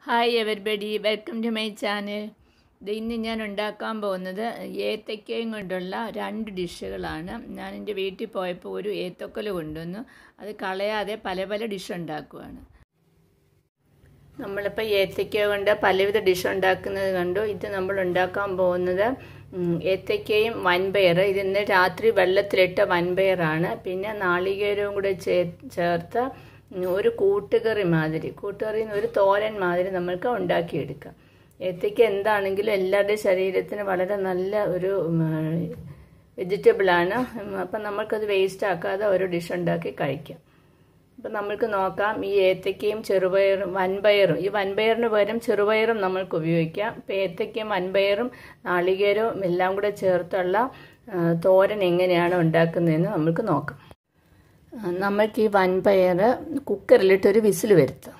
hi everybody welcome to my channel ഇത് ഇന്ന് ഞാൻ ഉണ്ടാക്കാൻ പോകുന്നത് ഏത്തക്കയും കൊണ്ടുള്ള രണ്ട് ഡിഷുകളാണ് ഞാൻ എൻ്റെ വീട്ടിൽ പോയപ്പോൾ ഒരു ഏത്തക്കൊല കൊണ്ടുവന്നു അത് കളയാതെ പല പല ഡിഷ് ഉണ്ടാക്കുവാണ് നമ്മളിപ്പോൾ ഏത്തക്ക കൊണ്ട് പലവിധ ഡിഷ് ഉണ്ടാക്കുന്നത് കണ്ടു ഇത് നമ്മൾ ഉണ്ടാക്കാൻ പോകുന്നത് ഏത്തക്കയും വൻപയർ ഇത് ഇന്ന് രാത്രി വെള്ളത്തിലിട്ട വൻപയറാണ് പിന്നെ നാളികേരവും കൂടെ ചേ ചേർത്ത് ഒരു കൂട്ടുകറി മാതിരി കൂട്ടുകറിയിൽ നിന്ന് ഒരു തോരൻ മാതിരി നമ്മൾക്ക് ഉണ്ടാക്കിയെടുക്കാം ഏത്തയ്ക്ക എന്താണെങ്കിലും എല്ലാവരുടെയും ശരീരത്തിന് വളരെ നല്ല ഒരു വെജിറ്റബിളാണ് അപ്പം നമ്മൾക്കത് വേസ്റ്റ് ആക്കാതെ ഒരു ഡിഷ് ഉണ്ടാക്കി കഴിക്കാം അപ്പം നമ്മൾക്ക് നോക്കാം ഈ ഏത്തക്കയും ചെറുപയറും വൻപയറും ഈ വൻപയറിന് പകരം ചെറുപയറും നമ്മൾക്ക് ഉപയോഗിക്കാം ഇപ്പം ഏത്തക്കയും വൻപയറും നാളികേരവും എല്ലാം കൂടെ ചേർത്തുള്ള തോരൻ എങ്ങനെയാണ് ഉണ്ടാക്കുന്നതെന്ന് നമുക്ക് നോക്കാം നമ്മൾക്ക് ഈ വൻപയർ കുക്കറിലിട്ടൊരു വിസിൽ വരുത്താം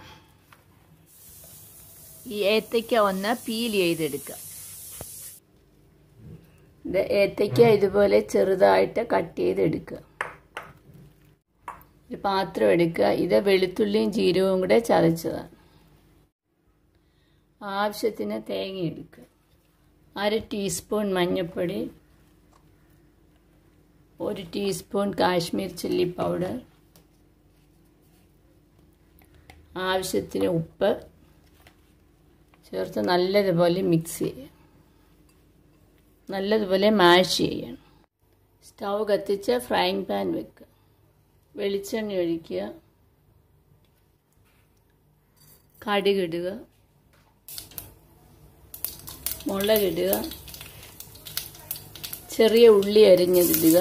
ഈ ഏത്തയ്ക്ക ഒന്ന് പീൽ ചെയ്തെടുക്കുക ഇത് ഏത്തയ്ക്ക ഇതുപോലെ ചെറുതായിട്ട് കട്ട് ചെയ്തെടുക്കുക ഒരു പാത്രം എടുക്കുക ഇത് വെളുത്തുള്ളിയും ജീരകവും കൂടെ ചതച്ചതാണ് ആവശ്യത്തിന് തേങ്ങ എടുക്കുക അര ടീസ്പൂൺ മഞ്ഞൾപ്പൊടി ഒരു ടീസ്പൂൺ കാശ്മീർ ചില്ലി പൗഡർ ആവശ്യത്തിന് ഉപ്പ് ചേർത്ത് നല്ലതുപോലെ മിക്സ് ചെയ്യുക നല്ലതുപോലെ മാഷ് ചെയ്യണം സ്റ്റൗ കത്തിച്ച് ഫ്രൈങ് പാൻ വെക്കുക വെളിച്ചെണ്ണ ഒഴിക്കുക കടുകിടുക മുളകിടുക ചെറിയ ഉള്ളി അരിഞ്ഞതിടുക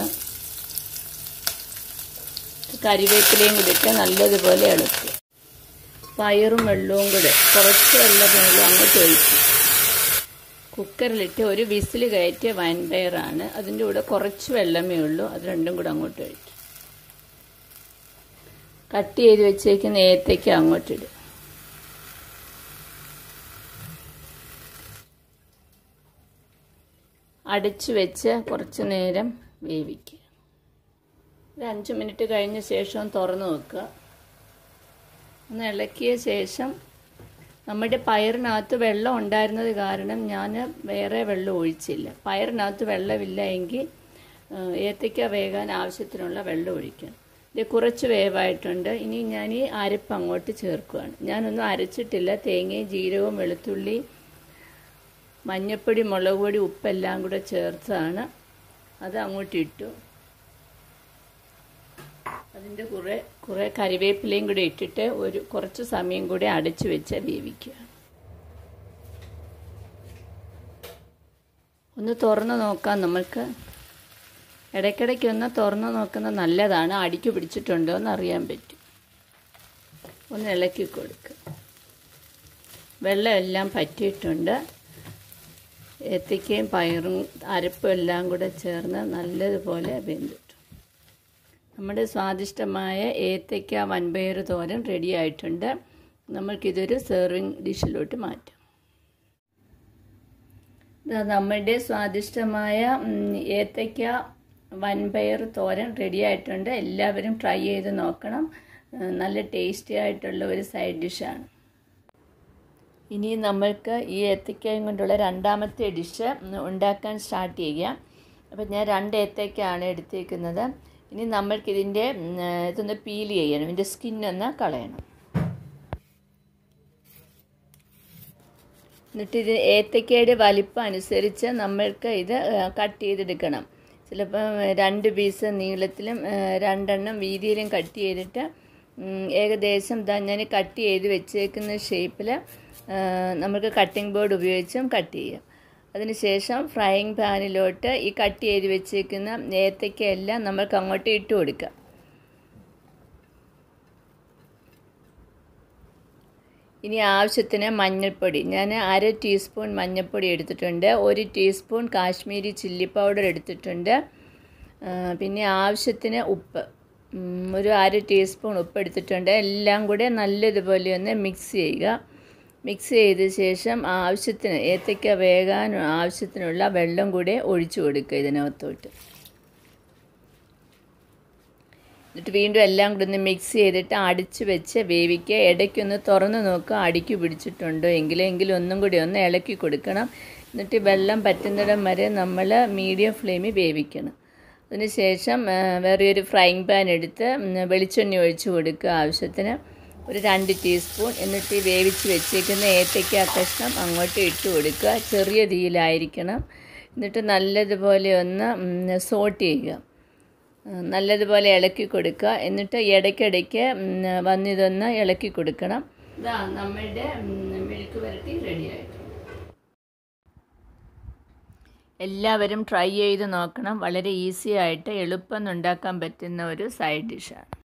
കരിവേപ്പിലയും കൂടി ഇട്ട് നല്ലതുപോലെ ഇളക്കുക പയറും വെള്ളവും കൂടെ കുറച്ച് വെള്ളം വെള്ളം അങ്ങോട്ട് ഒഴിക്കും കുക്കറിലിട്ട് ഒരു വിസിൽ കയറ്റിയ വൻപയറാണ് അതിൻ്റെ കൂടെ കുറച്ച് വെള്ളമേ ഉള്ളൂ അത് രണ്ടും കൂടെ അങ്ങോട്ട് ഒഴിക്കും കട്ട് ചെയ്ത് വെച്ചേക്കുന്ന ഏത്തയ്ക്ക് അങ്ങോട്ടിടും അടച്ചു വെച്ച് കുറച്ച് നേരം വേവിക്കുക ഒരു അഞ്ച് മിനിറ്റ് കഴിഞ്ഞ ശേഷം തുറന്ന് വെക്കുക ഒന്ന് ഇളക്കിയ ശേഷം നമ്മുടെ പയറിനകത്ത് വെള്ളം ഉണ്ടായിരുന്നത് കാരണം ഞാൻ വേറെ വെള്ളം ഒഴിച്ചില്ല പയറിനകത്ത് വെള്ളമില്ല എങ്കിൽ ഏത്തയ്ക്ക വേകാൻ ആവശ്യത്തിനുള്ള വെള്ളം ഒഴിക്കണം ഇത് കുറച്ച് വേവായിട്ടുണ്ട് ഇനി ഞാൻ ഈ അരപ്പ് അങ്ങോട്ട് ചേർക്കുകയാണ് ഞാനൊന്നും അരച്ചിട്ടില്ല തേങ്ങയും ജീരകവും വെളുത്തുള്ളി മഞ്ഞപ്പൊടി മുളക് പൊടി ഉപ്പെല്ലാം കൂടെ ചേർത്താണ് അത് അങ്ങോട്ട് ഇട്ടു അതിൻ്റെ കുറേ കുറേ കറിവേപ്പിലയും കൂടെ ഇട്ടിട്ട് ഒരു കുറച്ച് സമയം കൂടെ അടച്ചു വെച്ച് വേവിക്കുക ഒന്ന് തുറന്ന് നോക്കാം നമുക്ക് ഇടയ്ക്കിടയ്ക്ക് ഒന്ന് തുറന്ന് നോക്കുന്നത് നല്ലതാണ് അടിക്ക് പിടിച്ചിട്ടുണ്ടോ എന്ന് അറിയാൻ പറ്റും ഒന്ന് ഇളക്കി കൊടുക്കുക വെള്ളമെല്ലാം പറ്റിയിട്ടുണ്ട് ഏത്തയ്ക്കയും പയറും അരപ്പും എല്ലാം കൂടെ ചേർന്ന് നല്ലതുപോലെ വെന്തിട്ടു നമ്മുടെ സ്വാദിഷ്ടമായ ഏത്തയ്ക്ക വൻപയർ തോരൻ റെഡി ആയിട്ടുണ്ട് നമ്മൾക്കിതൊരു സെർവിങ് ഡിഷിലോട്ട് മാറ്റാം നമ്മുടെ സ്വാദിഷ്ടമായ ഏത്തയ്ക്ക വൻപയർ തോരൻ റെഡി ആയിട്ടുണ്ട് എല്ലാവരും ട്രൈ ചെയ്ത് നോക്കണം നല്ല ടേസ്റ്റി ആയിട്ടുള്ള ഒരു സൈഡ് ഡിഷാണ് ഇനി നമ്മൾക്ക് ഈ ഏത്തയ്ക്കയും കൊണ്ടുള്ള രണ്ടാമത്തെ ഡിഷ് ഉണ്ടാക്കാൻ സ്റ്റാർട്ട് ചെയ്യാം അപ്പം ഞാൻ രണ്ട് ഏത്തയ്ക്കാണ് എടുത്തേക്കുന്നത് ഇനി നമ്മൾക്കിതിൻ്റെ ഇതൊന്ന് പീൽ ചെയ്യണം ഇതിൻ്റെ സ്കിന്നൊന്ന് കളയണം എന്നിട്ട് ഇത് ഏത്തയ്ക്കയുടെ വലിപ്പം അനുസരിച്ച് നമ്മൾക്ക് ഇത് കട്ട് ചെയ്തെടുക്കണം ചിലപ്പോൾ രണ്ട് പീസ് നീളത്തിലും രണ്ടെണ്ണം വീതിയിലും കട്ട് ചെയ്തിട്ട് ഏകദേശം ഇതാ ഞാൻ കട്ട് ചെയ്ത് വെച്ചേക്കുന്ന ഷേപ്പിൽ നമുക്ക് കട്ടിംഗ് ബോർഡ് ഉപയോഗിച്ചും കട്ട് ചെയ്യാം അതിനുശേഷം ഫ്രൈയിങ് പാനിലോട്ട് ഈ കട്ട് ചെയ്ത് വെച്ചേക്കുന്ന ഏത്തയ്ക്കയെല്ലാം നമുക്ക് അങ്ങോട്ട് ഇട്ട് കൊടുക്കാം ഇനി ആവശ്യത്തിന് മഞ്ഞൾപ്പൊടി ഞാൻ അര ടീസ്പൂൺ മഞ്ഞൾപ്പൊടി എടുത്തിട്ടുണ്ട് ഒരു ടീസ്പൂൺ കാശ്മീരി ചില്ലി പൗഡർ എടുത്തിട്ടുണ്ട് പിന്നെ ആവശ്യത്തിന് ഉപ്പ് ഒരു അര ടീസ്പൂൺ ഉപ്പ് എടുത്തിട്ടുണ്ട് എല്ലാം കൂടെ നല്ലതുപോലെ ഒന്ന് മിക്സ് ചെയ്യുക മിക്സ് ചെയ്ത ശേഷം ആവശ്യത്തിന് ഏത്തയ്ക്ക വേകാൻ ആവശ്യത്തിനുള്ള വെള്ളം കൂടെ ഒഴിച്ചു കൊടുക്കുക ഇതിനകത്തോട്ട് എന്നിട്ട് വീണ്ടും എല്ലാം കൂടി ഒന്ന് മിക്സ് ചെയ്തിട്ട് അടിച്ച് വെച്ച് വേവിക്കുക ഇടയ്ക്കൊന്ന് തുറന്ന് നോക്കുക അടിക്ക് പിടിച്ചിട്ടുണ്ടോ എങ്കിലും എങ്കിലും ഒന്നും കൂടി ഒന്ന് ഇളക്കി കൊടുക്കണം എന്നിട്ട് വെള്ളം പറ്റുന്നിടം വരെ നമ്മൾ മീഡിയം ഫ്ലെയിമിൽ വേവിക്കണം അതിനുശേഷം ആ, വേറെ ഒരു ഫ്രൈങ് പാൻ എടുത്ത് ഉം, വെളിച്ചെണ്ണ ഒഴിച്ച് കൊടുക്കുക ആവശ്യത്തിന് ഒരു രണ്ട് ടീസ്പൂൺ എന്നിട്ട് ഈ വേവിച്ച് വെച്ചേക്കുന്ന ഏത്തയ്ക്ക കഷ്ണം അങ്ങോട്ട് ഇട്ട് കൊടുക്കുക ചെറിയ തീയിലായിരിക്കണം എന്നിട്ട് നല്ലതുപോലെ ഒന്ന് സോട്ട് ചെയ്യുക ആ, നല്ലതുപോലെ ഇളക്കി കൊടുക്കുക എന്നിട്ട് ഇടയ്ക്കിടയ്ക്ക് ഉം, വന്നിതൊന്ന് ഇളക്കി കൊടുക്കണം ഇതാ നമ്മളുടെ മെഴുക്ക് വരട്ടി റെഡി ആയിട്ടുണ്ട് എല്ലാവരും ട്രൈ ചെയ്ത് നോക്കണം വളരെ ഈസി ആയിട്ട് എളുപ്പം ഉണ്ടാക്കാൻ പറ്റുന്ന ഒരു സൈഡ് ഡിഷാണ്